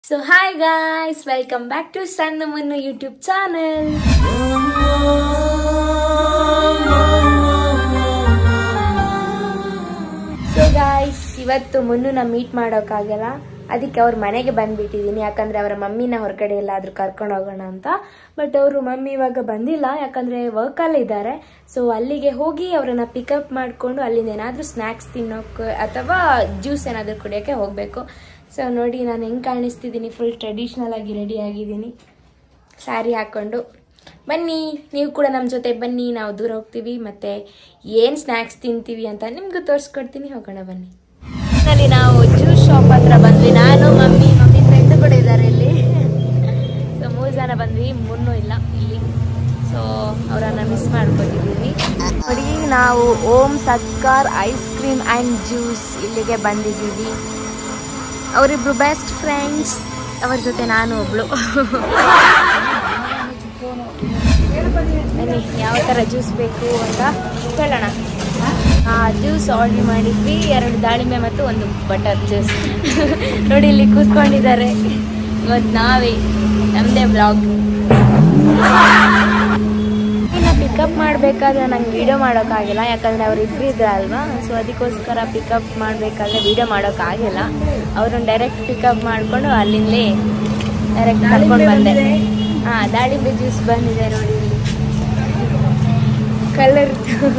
So hi guys welcome back to Sanna Munnu YouTube channel so guys ಇವತ್ತು ಮುನ್ನೂನ meet ಮಾಡೋಕ್ಕಾಗಲ್ಲ ಅದಕ್ಕೆ ಅವ್ರ ಮನೆಗೆ ಬಂದ್ಬಿಟ್ಟಿದ್ದೀನಿ ಯಾಕಂದ್ರೆ ಅವರ ಮಮ್ಮಿನ ಹೊರಗಡೆ ಎಲ್ಲಾದ್ರೂ ಕರ್ಕೊಂಡು ಹೋಗೋಣ ಅಂತ ಬಟ್ ಅವರು ಮಮ್ಮಿ ಇವಾಗ ಬಂದಿಲ್ಲ ಯಾಕಂದ್ರೆ ವರ್ಕಲ್ಲಿ ಇದ್ದಾರೆ ಸೊ ಅಲ್ಲಿಗೆ ಹೋಗಿ ಅವರನ್ನ ಪಿಕಪ್ ಮಾಡಿಕೊಂಡು ಅಲ್ಲಿಂದ ಏನಾದರೂ ಸ್ನ್ಯಾಕ್ಸ್ ತಿನ್ನೋಕೆ ಅಥವಾ ಜ್ಯೂಸ್ ಏನಾದರೂ ಕುಡಿಯೋಕ್ಕೆ ಹೋಗಬೇಕು ಸೊ ನೋಡಿ ನಾನು ಹೆಂಗೆ ಕಾಣಿಸ್ತಿದ್ದೀನಿ ಫುಲ್ ಟ್ರೆಡಿಷ್ನಲ್ ಆಗಿ ರೆಡಿ ಆಗಿದ್ದೀನಿ ಸ್ಯಾರಿ ಹಾಕ್ಕೊಂಡು ಬನ್ನಿ ನೀವು ಕೂಡ ನಮ್ಮ ಜೊತೆ ಬನ್ನಿ ನಾವು ದೂರ ಹೋಗ್ತೀವಿ ಮತ್ತೆ ಏನು ಸ್ನ್ಯಾಕ್ಸ್ ತಿಂತೀವಿ ಅಂತ ನಿಮ್ಗೂ ತೋರಿಸ್ಕೊಡ್ತೀನಿ ಹೋಗೋಣ ಬನ್ನಿ ನಲ್ಲಿ ನಾವು ಜ್ಯೂಸ್ ಶಾಪ್ ಹತ್ರ ಬಂದ್ವಿ ನಾನು ಮಮ್ಮಿ ಮಮ್ಮಿ ಫ್ರೆಂಡ್ ಕೂಡ ಇದ್ದಾರೆ ಇಲ್ಲಿ ಸೊ ಮೂರು ಜನ ಬಂದ್ವಿ ಮುನ್ನೂ ಇಲ್ಲ ಇಲ್ಲಿ ಸೊ ಅವರನ್ನ ಮಿಸ್ ಮಾಡ್ಕೊತಿದ್ದೀವಿ ನೋಡಿ ನಾವು Om Satkar ice cream and juice ಇಲ್ಲಿಗೆ ಬಂದಿದ್ದೀವಿ ಅವರಿಬ್ರು ಬೆಸ್ಟ್ ಫ್ರೆಂಡ್ಸ್ ಅವ್ರ ಜೊತೆ ನಾನು ಒಬ್ಳು ಬನ್ನಿ ಯಾವ ಥರ ಜ್ಯೂಸ್ ಬೇಕು ಅಂತ ಕೇಳೋಣ ಜ್ಯೂಸ್ ಆರ್ಡರ್ ಮಾಡಿದ್ವಿ ಎರಡು ದಾಳಿಂಬೆ ಮತ್ತು ಒಂದು ಬಟರ್ ಜ್ಯೂಸ್ ನೋಡಿ ಇಲ್ಲಿ ಕೂತ್ಕೊಂಡಿದ್ದಾರೆ ಇವತ್ತು ನಾವೇ ನಮ್ಮದೇ ಬ್ಲಾಗ್ ಇನ್ನು ಪಿಕಪ್ ಮಾಡಬೇಕಾದ್ರೆ ನಂಗೆ ವಿಡಿಯೋ ಮಾಡೋಕ್ಕಾಗಿಲ್ಲ ಯಾಕಂದರೆ ಅವ್ರು ಇಬ್ಬರು ಇದ್ರಲ್ವಾ ಸೊ ಅದಕ್ಕೋಸ್ಕರ ಪಿಕಪ್ ಮಾಡಬೇಕಾದ್ರೆ ವಿಡಿಯೋ ಮಾಡೋಕ್ಕಾಗಿಲ್ಲ ಅವ್ರನ್ನ ಡೈರೆಕ್ಟ್ ಪಿಕಪ್ ಮಾಡಿಕೊಂಡು ಅಲ್ಲಿಂದಲೇ ಡೈರೆಕ್ಟ್ ಕರ್ಕೊಂಡು ಬಂದೆ ಹಾಂ ದಾಳಿಂಬೆ ಜ್ಯೂಸ್ ಬಂದಿದೆ ನೋಡಿ ಇಲ್ಲಿ ಕಲರ್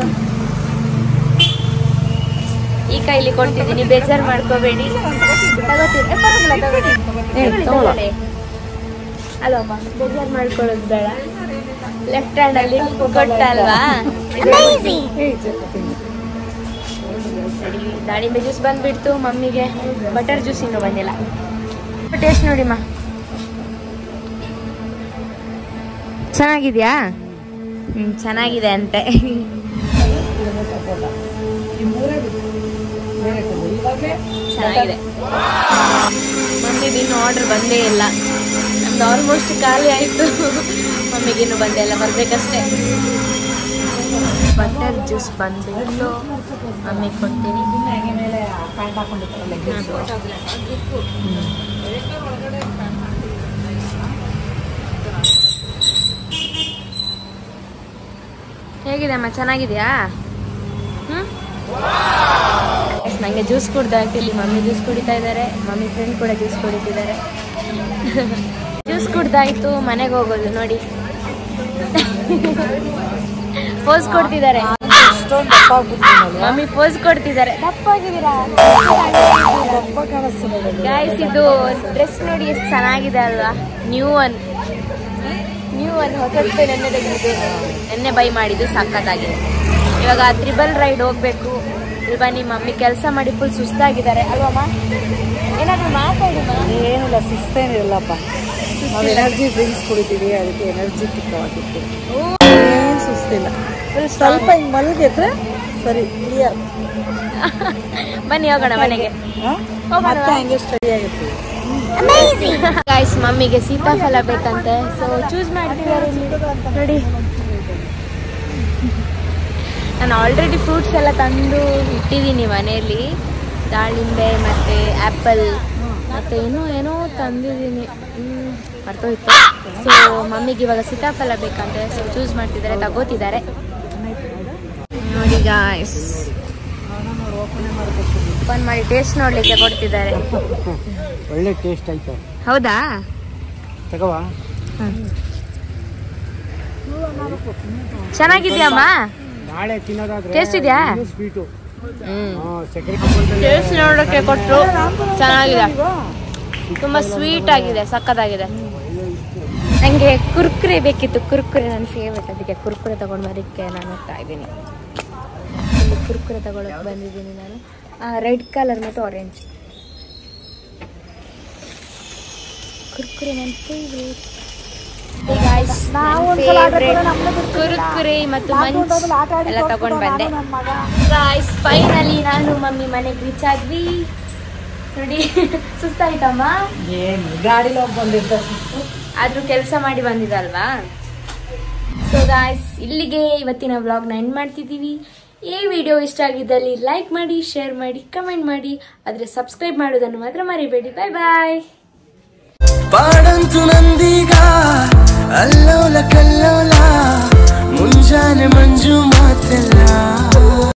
ಈ ಕೈಲಿ ಕೊಡ್ತಿದ್ದೀನಿ ಬೇಜಾರು ಮಾಡ್ಕೋಬೇಡಿ ತಗೋತೀನಿ ಏ, ಪರವಾಗಿಲ್ಲ, ತಗೊಳ್ಳಿ. ತಗೊಳ್ಳಿ. ಅಲ್ಲಮ್ಮ ಬೇಜಾರು ಮಾಡ್ಕೊಳ್ಳೋದು ಬೇಡ ಲೆಫ್ಟ್ ಹ್ಯಾಂಡ್ ಅಲ್ಲಿ ಕೊಟ್ಟಲ್ವಾ ಸರಿ ದಾಳಿಂಬೆ ಜ್ಯೂಸ್ ಬಂದ್ಬಿಡ್ತು ಮಮ್ಮಿಗೆ ಬಟರ್ ಜ್ಯೂಸ್ ಇನ್ನೂ ಬಂದಿಲ್ಲ ಟೇಸ್ಟ್ ನೋಡಿಮ್ಮ ಚೆನ್ನಾಗಿದ್ಯಾ ಹ್ಮ್ ಚೆನ್ನಾಗಿದೆ ಅಂತೆ ಚೆನ್ನಾಗಿದೆ ಮಮ್ಮಿಗೆ ಇನ್ನು ಆರ್ಡರ್ ಬಂದೇ ಇಲ್ಲ ನಮ್ದು ಆಲ್ಮೋಸ್ಟ್ ಖಾಲಿ ಆಯಿತು ಮಮ್ಮಿಗೆ ಇನ್ನು ಬಂದೇ ಇಲ್ಲ ಬರ್ಬೇಕಷ್ಟೇ ಬಟರ್ ಜ್ಯೂಸ್ ಬಂದ್ಬಿಟ್ಟು ಮಮ್ಮಿಗೆ ಕೊಡ್ತೀನಿ ಹೇಗಿದೆ ಅಮ್ಮ ಚೆನ್ನಾಗಿದೆಯಾ ಹ್ಮ್ ನನಗೆ ಜ್ಯೂಸ್ ಕುಡ್ದಾಯ್ತು ಇಲ್ಲಿ ಮಮ್ಮಿ ಜ್ಯೂಸ್ ಕುಡಿತಾ ಇದ್ದಾರೆ ಮಮ್ಮಿ ಫ್ರೆಂಡ್ ಕೂಡ ಜ್ಯೂಸ್ ಕುಡಿತಿದ್ದಾರೆ ಜ್ಯೂಸ್ ಕುಡ್ದಾಯ್ತು ಮನೆಗೆ ಹೋಗೋದು ನೋಡಿ ಪೋಸ್ ಕೊಡ್ತಿದ್ದಾರೆ ಮಮ್ಮಿ ಪೋಸ್ ಕೊಡ್ತಿದ್ದಾರೆ ದಪ್ಪಾಗಿದ್ದೀರಾ ಗಾಯ್ಸ್ ಇದು ಡ್ರೆಸ್ ನೋಡಿ ಎಷ್ಟು ಚೆನ್ನಾಗಿದೆ ಅಲ್ವಾ ನ್ಯೂ ಒನ್ ನ್ಯೂ ಒನ್ ಹೊಸತ್ತು ನೆನ್ನೆ ತೆಗೆದಿದ್ದು ನೆನ್ನೆ ಬೈ ಮಾಡಿದ್ದು ಸಖತ್ತಾಗಿದೆ ಇವಾಗ ತ್ರಿಬಲ್ ರೈಡ್ ಹೋಗ್ಬೇಕು ಇಲ್ಲಿ ಬನ್ನಿ ಮಮ್ಮಿ ಕೆಲಸ ಮಾಡಿ ಫುಲ್ ಸುಸ್ತಾಗಿದ್ದಾರೆ ಅಲ್ವಮ್ಮ ಏನಾದ್ರು ಮಾತಾಡಿಮ್ಮ ಏನಿಲ್ಲ ಸುಸ್ತೇನಿರಲ್ಲಪ್ಪ ನಾವು ಎನರ್ಜಿ ಡ್ರಿಂಕ್ಸ್ ಕುಡಿತೀವಿ ಅದಕ್ಕೆ ಎನರ್ಜಿ ತಿಕ್ಕವಾಗಿತ್ತು ಏನು ಸುಸ್ತಿಲ್ಲ ಸ್ವಲ್ಪ ಹಿಂಗೆ ಮಲಗಿದ್ರೆ ಸರಿ ಕ್ಲಿಯರ್ ಬನ್ನಿ ಹೋಗೋಣ ಮನೆಗೆ ಮತ್ತೆ ಹಂಗೆ ಸ್ಟಡಿ ಆಗುತ್ತೆ ಗಾಯ್ಸ್ ಮಮ್ಮಿಗೆ ಸೀತಾಫಲ ಬೇಕಂತೆ ಸೊ ಚೂಸ್ ಮಾಡ್ತಿದ್ದಾರೆ ಇಲ್ಲಿ ನೋಡಿ ನಾನು ಆಲ್ರೆಡಿ ಫ್ರೂಟ್ಸ್ ಎಲ್ಲ ತಂದು ಇಟ್ಟಿದ್ದೀನಿ ಮನೆಯಲ್ಲಿ ದಾಳಿಂಬೆ ಮತ್ತು ಆ್ಯಪಲ್ ಮತ್ತು ಏನೋ ಏನೋ ತಂದಿದ್ದೀನಿ ಮರ್ತೋಯ್ತು ಸೊ ಮಮ್ಮಿಗೆ ಇವಾಗ ಸೀತಾಫಲ ಬೇಕಂತೆ ಸೊ ಚೂಸ್ ಮಾಡ್ತಿದ್ದಾರೆ ತಗೋತಿದ್ದಾರೆ ನೋಡಿ ಗಾಯ್ಸ್ ಓಪನ್ ಮಾಡಿ ಟೇಸ್ಟ್ ನೋಡಲಿಕ್ಕೆ ಕೊಡ್ತಿದ್ದಾರೆ ಒಳ್ಳೆ ಟೇಸ್ಟ್ ಆಯ್ತು ಹೌದಾ ತಗವಾ ಚೆನ್ನಾಗಿದ್ಯಮ್ಮ ನಾಳೆ ತಿನ್ನೋದಾದ್ರೆ Taste ಇದ್ಯಾ? ಸ್ವೀಟು ಹ್ಮ್ ಸಕ್ಕರೆ ಟೇಸ್ಟ್ ನೋಡೋಕೆ ಕೊಟ್ಟರು ಚೆನ್ನಾಗಿದೆ ತುಂಬಾ ಸ್ವೀಟ್ ಆಗಿದೆ ಸಕ್ಕತ್ತಾಗಿದೆ ನನಗೆ ಕುರ್ಕುರೆ ಬೇಕಿತ್ತು ಕುರ್ಕುರೆ ನನ್ನ ಫೇವ್ರೆಟ್ ಅದಕ್ಕೆ ಕುರ್ಕುರೆ ತಗೊಂಡು ಬರೋಕ್ಕೆ ನಾನು ಹೋಗ್ತಾ ಇದ್ದೀನಿ ಇಲ್ಲಿ ಕುರ್ಕುರೆ ತಗೊಳಕ್ಕೆ ಬಂದಿದ್ದೀನಿ ನಾನು ರೆಡ್ ಕಲರ್ ಮತ್ತು ಆರೆಂಜ್ ಕುರ್ಕುರೆ ನನ್ನ ಫೇವ್ರೇಟ್ ಕುರ್ಕುರೆ ಮತ್ತು ಮಂಚ್ ಎಲ್ಲ ತಗೊಂಡು ಬಂದೆ ಗಾಯ್ಸ್ ಫೈನಲಿ ನಾನು ಮಮ್ಮಿ ಮನೆಗೆ ರೀಚ್ ಆದ್ವಿ ನೋಡಿ ಸುಸ್ತಾಯ್ತಮ್ಮ ಏನು ಗಾಡಿಲಿ ಹೋಗಿ ಬಂದಿದ್ದ ಆದ್ರೂ ಕೆಲಸ ಮಾಡಿ ಬಂದಿದಲ್ವಾ ಸೊ ಗಾಯ್ಸ್ ಇಲ್ಲಿಗೆ ಇವತ್ತಿನ ವ್ಲಾಗ್ನ ಎಂಡ್ ಮಾಡ್ತಿದ್ದೀವಿ ಈ ವಿಡಿಯೋ ಇಷ್ಟ ಆಗಿದ್ದಲ್ಲಿ ಲೈಕ್ ಮಾಡಿ ಶೇರ್ ಮಾಡಿ ಕಮೆಂಟ್ ಮಾಡಿ ಆದರೆ ಸಬ್ಸ್ಕ್ರೈಬ್ ಮಾಡೋದನ್ನು ಮಾತ್ರ ಮರಿಬೇಡಿ ಬಾಯ್ ಬಾಯ್ ಆಗೋದು ನಂದೀಗ ಅಲ್ಲೋಲ ಕಲ್ಲೋಲ ಮುಂಜಾನೆ ಮಂಜು